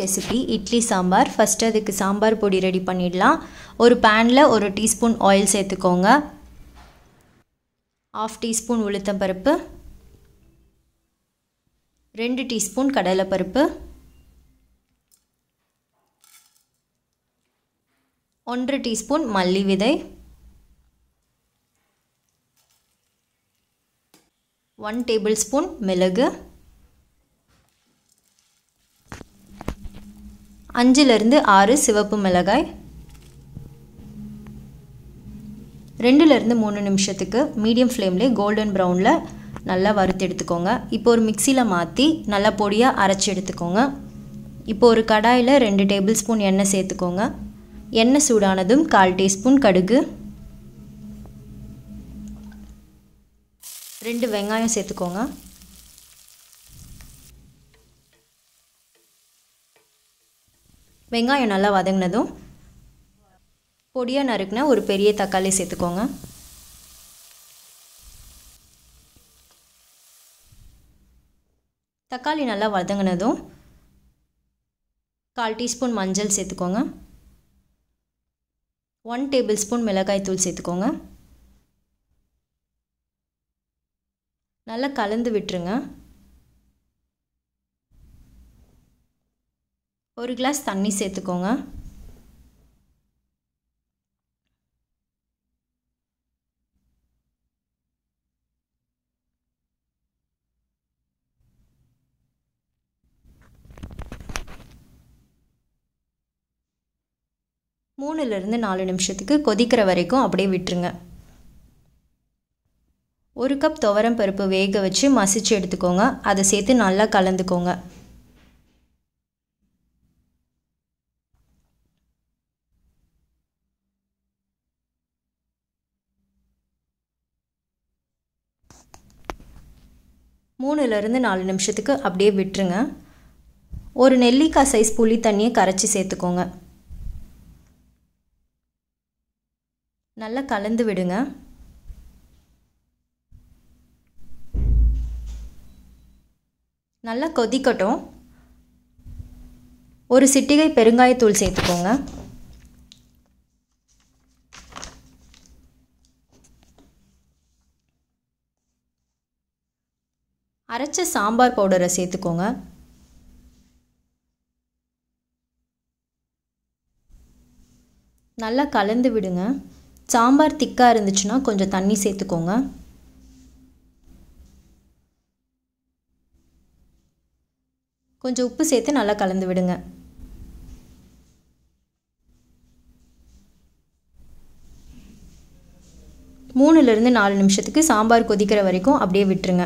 recipe idli sambar first அதுக்கு சாம்பார் பொடி ready பண்ணிடலாம் ஒரு பேனில் ஒரு டீஸ்பூன் ஆயில் சேர்த்துக்கோங்க ஆஃப் டீஸ்பூன் உளுத்தம்பருப்பு ரெண்டு டீஸ்பூன் கடலைப்பருப்பு ஒன்றரை டீஸ்பூன் மல்லி விதை ஒன் டேபிள் ஸ்பூன் மிளகு அஞ்சுலேருந்து ஆறு சிவப்பு மிளகாய் ரெண்டுலேருந்து மூணு நிமிஷத்துக்கு மீடியம் ஃப்ளேம்லேயே கோல்டன் ப்ரௌனில் நல்லா வறுத்து எடுத்துக்கோங்க இப்போ ஒரு மிக்சியில் மாற்றி நல்லா பொடியாக அரைச்சி எடுத்துக்கோங்க இப்போ ஒரு கடாயில் ரெண்டு டேபிள் ஸ்பூன் எண்ணெய் சேர்த்துக்கோங்க எண்ணெய் சூடானதும் கால் டீஸ்பூன் கடுகு ரெண்டு வெங்காயம் சேர்த்துக்கோங்க வெங்காயம் நல்லா வதங்கினதும் பொடியாக நறுக்குன ஒரு பெரிய தக்காளி சேர்த்துக்கோங்க தக்காளி நல்லா வதங்கினதும் கால் டீஸ்பூன் மஞ்சள் சேர்த்துக்கோங்க ஒன் டேபிள் ஸ்பூன் மிளகாய் தூள் சேர்த்துக்கோங்க நல்லா கலந்து விட்டுருங்க ஒரு கிளாஸ் தண்ணி சேர்த்துக்கோங்க மூணுலேருந்து நாலு நிமிஷத்துக்கு கொதிக்கிற வரைக்கும் அப்படியே விட்டுருங்க ஒரு கப் துவரம் பருப்பு வேக வச்சு மசிச்சு எடுத்துக்கோங்க அதை சேர்த்து நல்லா கலந்துக்கோங்க மூணுலேருந்து நாலு நிமிஷத்துக்கு அப்படியே விட்டுருங்க ஒரு நெல்லிக்காய் சைஸ் புளி தண்ணியை கரைச்சி சேர்த்துக்கோங்க நல்லா கலந்து விடுங்க நல்லா கொதிக்கட்டும் ஒரு சிட்டிகை பெருங்காயத்தூள் சேர்த்துக்கோங்க அரைச்ச சாம்பார் பவுடரை சேர்த்துக்கோங்க நல்லா கலந்து விடுங்க சாம்பார் திக்காக இருந்துச்சுன்னா கொஞ்சம் தண்ணி சேர்த்துக்கோங்க கொஞ்சம் உப்பு சேர்த்து நல்லா கலந்து விடுங்க மூணுலேருந்து நாலு நிமிஷத்துக்கு சாம்பார் கொதிக்கிற வரைக்கும் அப்படியே விட்டுருங்க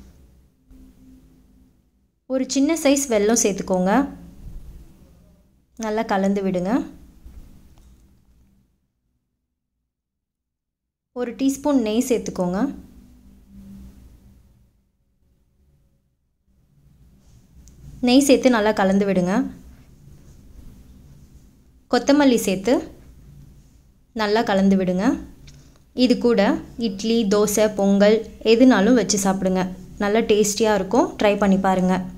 ஒரு சின்ன சைஸ் வெல்லம் சேர்த்துக்கோங்க நல்லா கலந்து விடுங்க ஒரு டீஸ்பூன் நெய் சேர்த்துக்கோங்க நெய் சேர்த்து நல்லா கலந்து விடுங்க கொத்தமல்லி சேர்த்து நல்லா கலந்து விடுங்க இது கூட இட்லி தோசை பொங்கல் எதுனாலும் வச்சு சாப்பிடுங்க நல்லா டேஸ்டியாக இருக்கும் ட்ரை பண்ணி பாருங்கள்